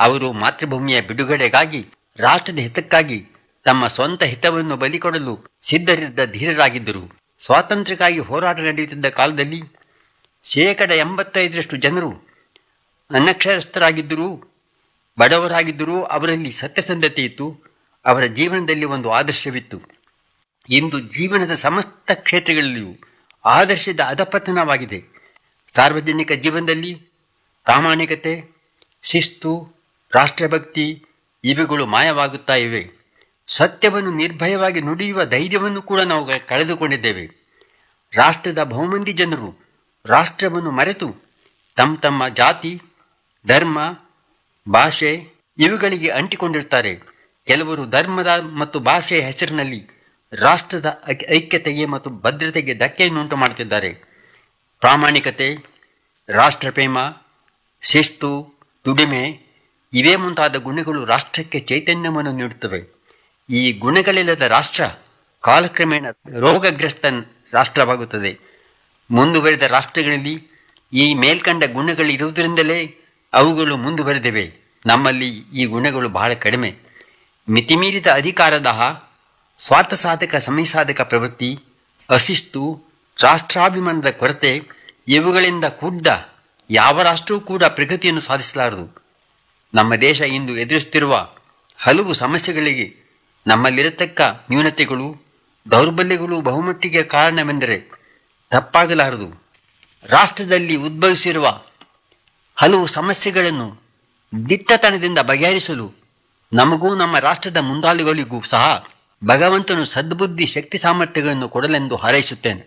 ಅವರು ಮಾತೃಭೂಮಿಯ ಬಿಡುಗಡೆಗಾಗಿ ರಾಷ್ಟ್ರದ ಹಿತಕ್ಕಾಗಿ ತಮ್ಮ ಸ್ವಂತ ಹಿತವನ್ನು ಬಲಿಕೊಡಲು ಸಿದ್ಧರಿದ್ದ ಧೀರರಾಗಿದ್ದರು ಸ್ವಾತಂತ್ರ್ಯಕ್ಕಾಗಿ ಹೋರಾಟ ನಡೆಯುತ್ತಿದ್ದ ಕಾಲದಲ್ಲಿ ಶೇಕಡ ಎಂಬತ್ತೈದರಷ್ಟು ಜನರು ಅನಕ್ಷರಸ್ಥರಾಗಿದ್ದರೂ ಬಡವರಾಗಿದ್ದರೂ ಅವರಲ್ಲಿ ಸತ್ಯಸಂಧತೆ ಇತ್ತು ಅವರ ಜೀವನದಲ್ಲಿ ಒಂದು ಆದರ್ಶವಿತ್ತು ಇಂದು ಜೀವನದ ಸಮಸ್ತ ಕ್ಷೇತ್ರಗಳಲ್ಲಿಯೂ ಆದರ್ಶದ ಅಧಪತನವಾಗಿದೆ ಸಾರ್ವಜನಿಕ ಜೀವನದಲ್ಲಿ ಪ್ರಾಮಾಣಿಕತೆ ಶಿಸ್ತು ರಾಷ್ಟ್ರಭಕ್ತಿ ಇವುಗಳು ಮಾಯವಾಗುತ್ತಾ ಇವೆ ಸತ್ಯವನ್ನು ನಿರ್ಭಯವಾಗಿ ನುಡಿಯುವ ಧೈರ್ಯವನ್ನು ಕೂಡ ನಾವು ಕಳೆದುಕೊಂಡಿದ್ದೇವೆ ರಾಷ್ಟ್ರದ ಬಹುಮಂದಿ ಜನರು ರಾಷ್ಟ್ರವನ್ನು ಮರೆತು ತಮ್ಮ ತಮ್ಮ ಜಾತಿ ಧರ್ಮ ಭಾಷೆ ಇವುಗಳಿಗೆ ಅಂಟಿಕೊಂಡಿರ್ತಾರೆ ಕೆಲವರು ಧರ್ಮದ ಮತ್ತು ಭಾಷೆಯ ಹೆಸರಿನಲ್ಲಿ ರಾಷ್ಟ್ರದ ಐ- ಐಕ್ಯತೆಗೆ ಮತ್ತು ಭದ್ರತೆಗೆ ಧಕ್ಕೆಯನ್ನುಂಟು ಮಾಡುತ್ತಿದ್ದಾರೆ ಪ್ರಾಮಾಣಿಕತೆ ರಾಷ್ಟ್ರಪ್ರೇಮ ಶಿಸ್ತು ದುಡಿಮೆ ಇವೇ ಮುಂತಾದ ಗುಣಗಳು ರಾಷ್ಟ್ರಕ್ಕೆ ಚೈತನ್ಯವನ್ನು ನೀಡುತ್ತವೆ ಈ ಗುಣಗಳಿಲ್ಲದ ರಾಷ್ಟ್ರ ಕಾಲಕ್ರಮೇಣ ರೋಗಗ್ರಸ್ತ ರಾಷ್ಟ್ರವಾಗುತ್ತದೆ ಮುಂದುವರೆದ ರಾಷ್ಟ್ರಗಳಲ್ಲಿ ಈ ಮೇಲ್ಕಂಡ ಗುಣಗಳಿರುವುದರಿಂದಲೇ ಅವುಗಳು ಮುಂದುವರೆದಿವೆ ನಮ್ಮಲ್ಲಿ ಈ ಗುಣಗಳು ಬಹಳ ಕಡಿಮೆ ಮಿತಿಮೀರಿದ ಅಧಿಕಾರದಾಹ ಸ್ವಾರ್ಥ ಸಾಧಕ ಸಮಯಸಾಧಕ ಪ್ರವೃತ್ತಿ ಅಶಿಸ್ತು ರಾಷ್ಟ್ರಾಭಿಮಾನದ ಕೊರತೆ ಇವುಗಳಿಂದ ಕೂಡ್ದ ಯಾವ ರಾಷ್ಟ್ರವೂ ಕೂಡ ಪ್ರಗತಿಯನ್ನು ಸಾಧಿಸಲಾರದು ನಮ್ಮ ದೇಶ ಇಂದು ಎದುರಿಸುತ್ತಿರುವ ಹಲವು ಸಮಸ್ಯೆಗಳಿಗೆ ನಮ್ಮಲ್ಲಿರತಕ್ಕ ನ್ಯೂನತೆಗಳು ದೌರ್ಬಲ್ಯಗಳು ಬಹುಮಟ್ಟಿಗೆ ಕಾರಣವೆಂದರೆ ತಪ್ಪಾಗಲಾರದು ರಾಷ್ಟ್ರದಲ್ಲಿ ಉದ್ಭವಿಸಿರುವ ಹಲವು ಸಮಸ್ಯೆಗಳನ್ನು ದಿಟ್ಟತನದಿಂದ ಬಗೆಹರಿಸಲು ನಮಗೂ ನಮ್ಮ ರಾಷ್ಟ್ರದ ಮುಂದಾಳುಗಳಿಗೂ ಸಹ ಭಗವಂತನು ಸದ್ಬುದ್ಧಿ ಶಕ್ತಿ ಸಾಮರ್ಥ್ಯಗಳನ್ನು ಕೊಡಲೆಂದು ಹಾರೈಸುತ್ತೇನೆ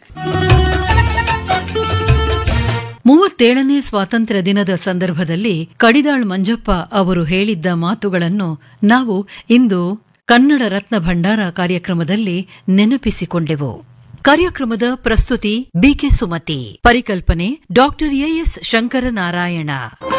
ಮೂವತ್ತೇಳನೇ ಸ್ವಾತಂತ್ರ್ಯ ದಿನದ ಸಂದರ್ಭದಲ್ಲಿ ಕಡಿದಾಳ್ ಮಂಜಪ್ಪ ಅವರು ಹೇಳಿದ್ದ ಮಾತುಗಳನ್ನು ನಾವು ಇಂದು ಕನ್ನಡ ರತ್ನ ಭಂಡಾರ ಕಾರ್ಯಕ್ರಮದಲ್ಲಿ ನೆನಪಿಸಿಕೊಂಡೆವು ಕಾರ್ಯಕ್ರಮದ ಪ್ರಸ್ತುತಿ ಬಿಕೆ ಸುಮತಿ ಪರಿಕಲ್ಪನೆ ಡಾಕ್ಟರ್ ಎಎಸ್ ಶಂಕರನಾರಾಯಣ